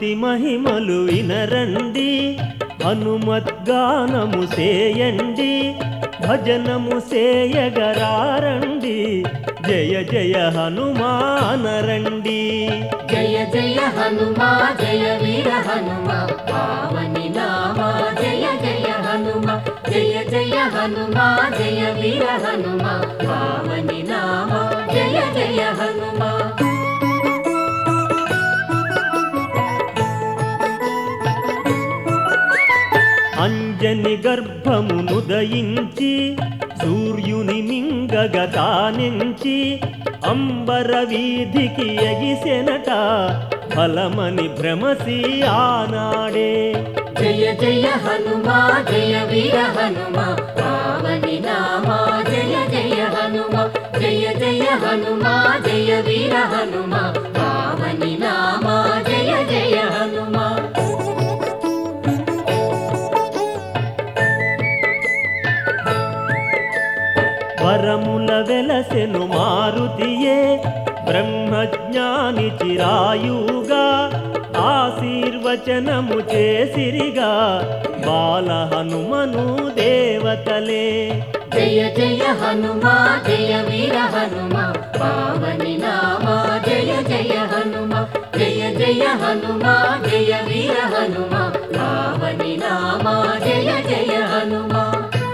హనుమతి మహిమలు వినరండి హనుమద్గానము సేయండి భజనము సేయగరారండి జయ జయ హనుమానరండి జయ జయ హనుమా జయ వీర హనుమా పావని నామా జయ జయ హనుమా జయ జయ హనుమా జయ వీర హనుమా పావని నామా జయ జయ హనుమా అంజని గర్భమునుదయించి సూర్యుని మింగగ తానించి అంబర వీధికి ఎగిసెనట ఫలమని భ్రమసి ఆనాడే జయ జయ హనుమా జయ వీర హనుమా పావని నామా జయ జయ హనుమా జయ జయ హనుమా జయ వీర హనుమా పావని నామా జయ జయ హనుమా వరముల వెలసెను మారుతియే బ్రహ్మజ్ఞాని చిరాయుగా ఆశీర్వచనము చేసిరిగా బాల హనుమను దేవతలే జయ జయ హనుమా జయ వీర హనుమా పావని నామా జయ జయ హనుమా జయ జయ హనుమా జయ వీర హనుమా పావని నామా జయ జయ హనుమా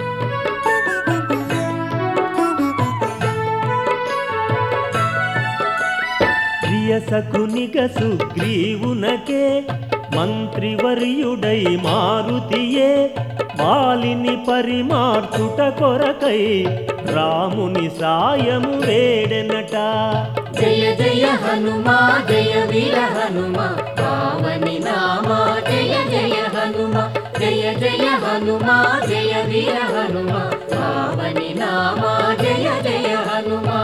ప్రియ సకునిగ సుగ్రీవునకే మంత్రివర్యుడై మారుతియే బాలిని పరిమార్చుట కొరకై రాముని సాయము వేడెనట జయ జయ హనుమా జయ వీర హనుమా పావని నామా జయ జయ హనుమా జయ జయ హనుమా జయ వీర హనుమా పావని నామా జయ జయ హనుమా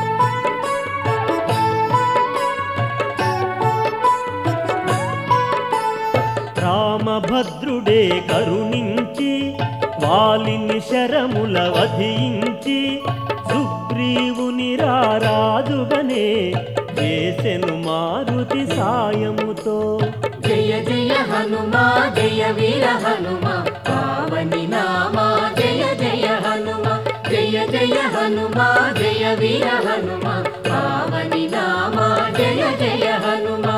రామభద్రుడే కరుణించి వాలిని శరముల వధించి సుగ్రీవుని రారాజుగనే చేసెను మారుతి సాయముతో జయ జయ హనుమా జయ వీర హనుమా పావని నామా జయ జయ హనుమా జయ జయ హనుమా జయ వీర హనుమా పావని నామా జయ జయ హనుమా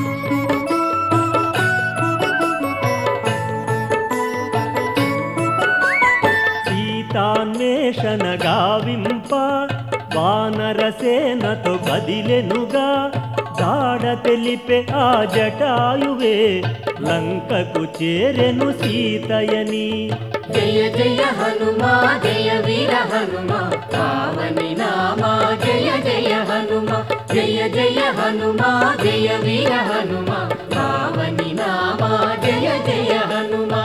సీతాన్వేషణ గావింప వానరసేనతో కదిలెనుగా జాడ తెలిపే ఆ జటాయువే లంకకు చేరెను సీతయని జయ జయ హనుమా జయ వీర హనుమా పావని నామా జయ జయ హనుమా జయ జయ హనుమా జయ వీర హనుమా పావని నామా జయ జయ హనుమా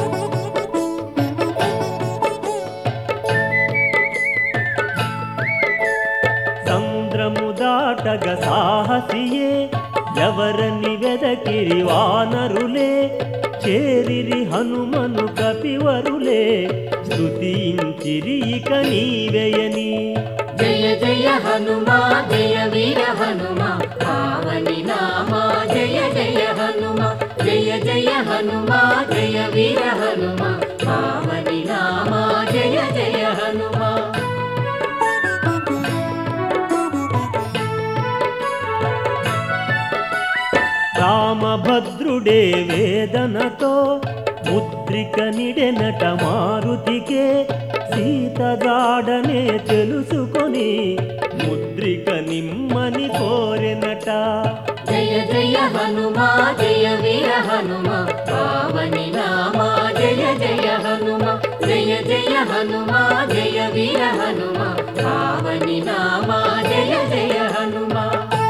సంద్రము దాటగ సాహసియే ఎవరని వెదకిరి వానరులే చేరిరి హనుమను కపివరులే స్తుతించిరి ఇక నీవేయని జయ జయ హనుమా జయ వీర హనుమా పావని నామా జయ జయ హనుమా జయ జయ హనుమా జయ వీర హనుమా పావని నామా జయ జయ హనుమా రామభద్రుడే వేదనతో ముద్రిక నిడెనట మారుతికే సీతదాడనే తెలుసుకొని ముద్రిక నిమ్మని కోరెనట జయ జయ హనుమా జయ వీర హనుమా పావని నామా జయ జయ హనుమా జయ జయ హనుమా జయ వీర హనుమా పావని నామా జయ జయ హనుమా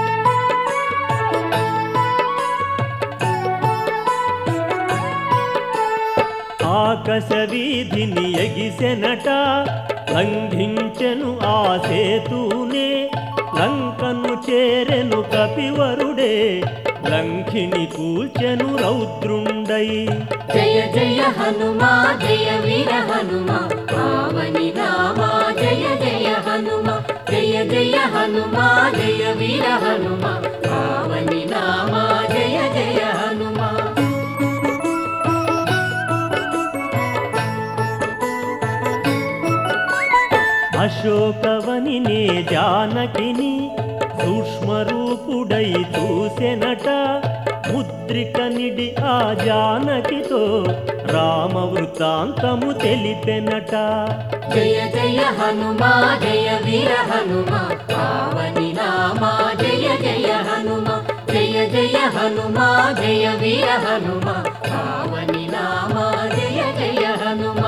ఆకాశ వీధిని ఎగిసెనట లంఘించెను ఆ సేతూనే లంకను చేరెను కపివరుడే లంకిని కూల్చెను రౌద్రుండై జయ జయ హనుమా జయ వీర హనుమా పావని నామా జయ జయ హనుమా జయ జయ హనుమా జయ వీర హనుమా పావని నామా జయ జయ హనుమా అశోకవని నే జానకిని సూక్ష్మరూపుడై చూసెనట ముద్రిక నిడి ఆ జానకితో రామ వృత్తాంతము తెలిపెనట జయ జయ హనుమా జయ వీర హనుమా పావని నామా జయ జయ హనుమా జయ జయ హనుమా జయ వీర హనుమా పావని నామా జయ జయ హనుమా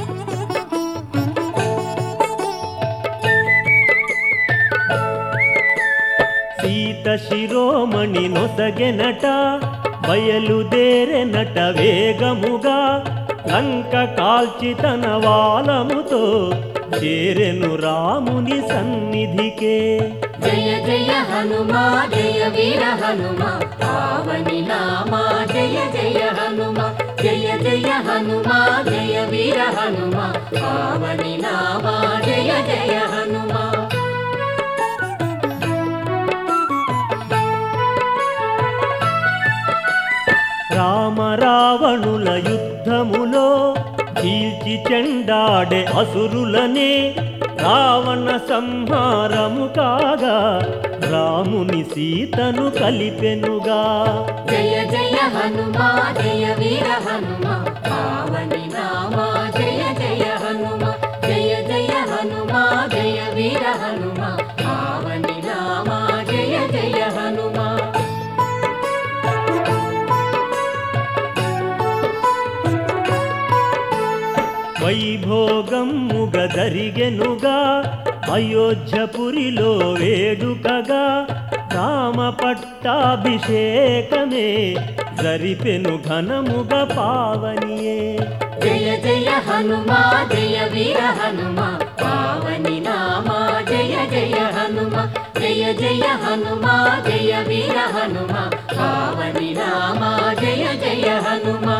సీత శిరోమణి నొసగెనట బయలుదేరెనట వేగముగా లంక కాల్చి తన వాలముతో చేరెను రాముని సన్నిధికే జయ జయ హనుమా జయ వీర హనుమా పావని నామా జయ జయ హనుమా జయ జయ హనుమా జయ వీర హనుమా పావని నామా జయ జయ హనుమా రామ రావణుల యుద్ధములో చీల్చి చెండాడే అసురులనే రావణ సంహారము కాగా రాముని సీతను కలిపెనుగా జయ జయ హనుమా జయ వీర హనుమా పావని నామా జయ జయ హనుమా జయ జయ హనుమా జయ వీర హనుమా పావని నామా జయ జయ హనుమా వైభోగముగ జరిగెనుగా అయోధ్యపురిలో వేడుకగా రామ పట్టాభిషేకమే జరిపెను ఘనముగ పావనియే జయ జయ హనుమా జయ వీర హనుమా పావని నామా జయ జయ హనుమా జయ జయ హనుమా జయ వీర హనుమా పావని నామా జయ జయ హనుమా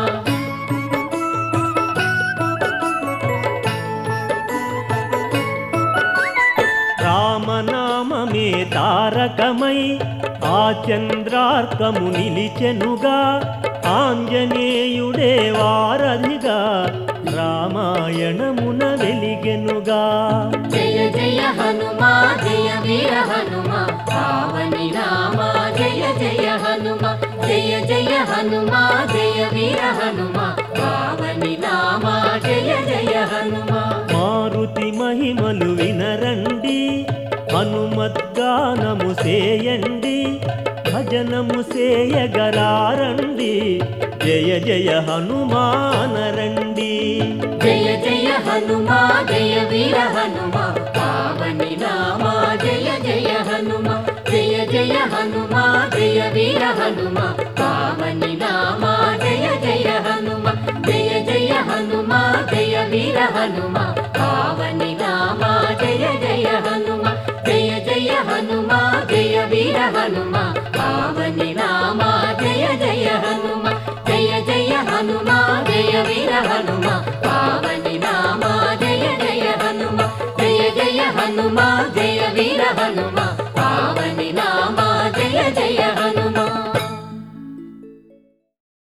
రామనామమే తారకమై ఆ చంద్రార్కము నిలిచెనుగా ఆంజనేయుడే వారధిగా రామాయణమున వెలిగెనుగా జయ జయ హనుమా జయ వీర హనుమా పావని నామా జయ జయ హనుమా జయ జయ హనుమా జయ వీర హనుమా పావని నామా జయ జయ హనుమా మారుతి మహిమలు వినరండి హనుమద్గానము సేయండి భజనము సేయగరారండి జయ జయ హనుమానరండి జయ జయ హనుమా జయ వీర హనుమా పావని నామా జయ జయ హనుమా జయ జయ హనుమా జయ వీర హనుమా పావని నామా జయ జయ హనుమా జయ జయ హనుమా జయ వీర హనుమా